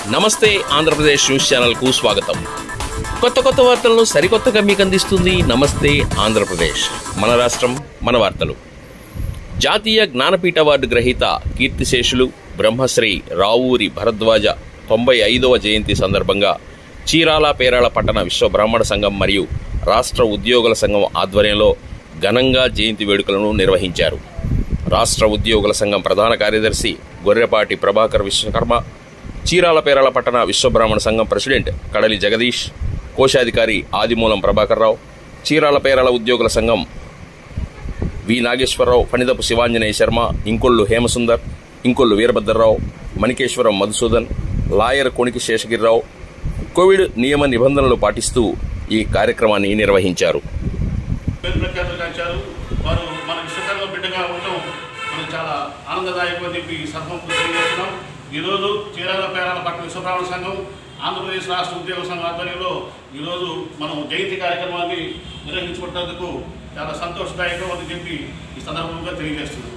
నమస్తే ఆంధ్రప్రదేశ్ న్యూస్ ఛానల్కు స్వాగతం కొత్త కొత్త వార్తలను సరికొత్తగా మీకు అందిస్తుంది నమస్తే ఆంధ్రప్రదేశ్ మన రాష్ట్రం మన వార్తలు జాతీయ జ్ఞానపీఠ అవార్డు గ్రహీత కీర్తిశేషులు బ్రహ్మశ్రీ రావూరి భరద్వాజ తొంభై ఐదవ జయంతి సందర్భంగా చీరాల పేరాల పట్టణ విశ్వ బ్రాహ్మణ సంఘం మరియు రాష్ట్ర ఉద్యోగుల సంఘం ఆధ్వర్యంలో ఘనంగా జయంతి వేడుకలను నిర్వహించారు రాష్ట్ర ఉద్యోగుల సంఘం ప్రధాన కార్యదర్శి గొర్రెపాటి ప్రభాకర్ విశ్వకర్మ చీరాల పేరాల పట్టణ విశ్వబ్రాహ్మణ సంఘం ప్రెసిడెంట్ కడలి జగదీష్ కోశాధికారి ఆదిమూలం ప్రభాకర్ రావు చీరాల పేరాల ఉద్యోగుల సంఘం V Nageswararao Phanidapu Sivanjaneya Sarma Inkollu Hemasundar Inkollu Veerabhadrarao Manikeswaram Madhusudan lawyer Koniki Seshagirirao covid నియమ నిబంధనలు పాటిస్తూ ఈ కార్యక్రమాన్ని నిర్వహించారు పేరు ప్రఖ్యాతులు గాంచారు వారు మన విశ్వకర్మ బిడ్డగా ఉండటం మనకు చాలా ఆనందదాయకం అని చెప్పి ఈ సందర్భంలో తెలియజేస్తున్నాం ఈరోజు చీరాల పేరాల పట్టణ విశ్వబ్రాహ్మణ సంఘం ఆంధ్రప్రదేశ్ రాష్ట్ర ఉద్యోగ సంఘం ఆధ్వర్యంలో ఈరోజు మనం జయంతి కార్యక్రమాన్ని నిర్వహించుకుంటున్నందుకు చాలా సంతోషదాయకం అని చెప్పి ఈ సందర్భంగా తెలియజేస్తున్నాం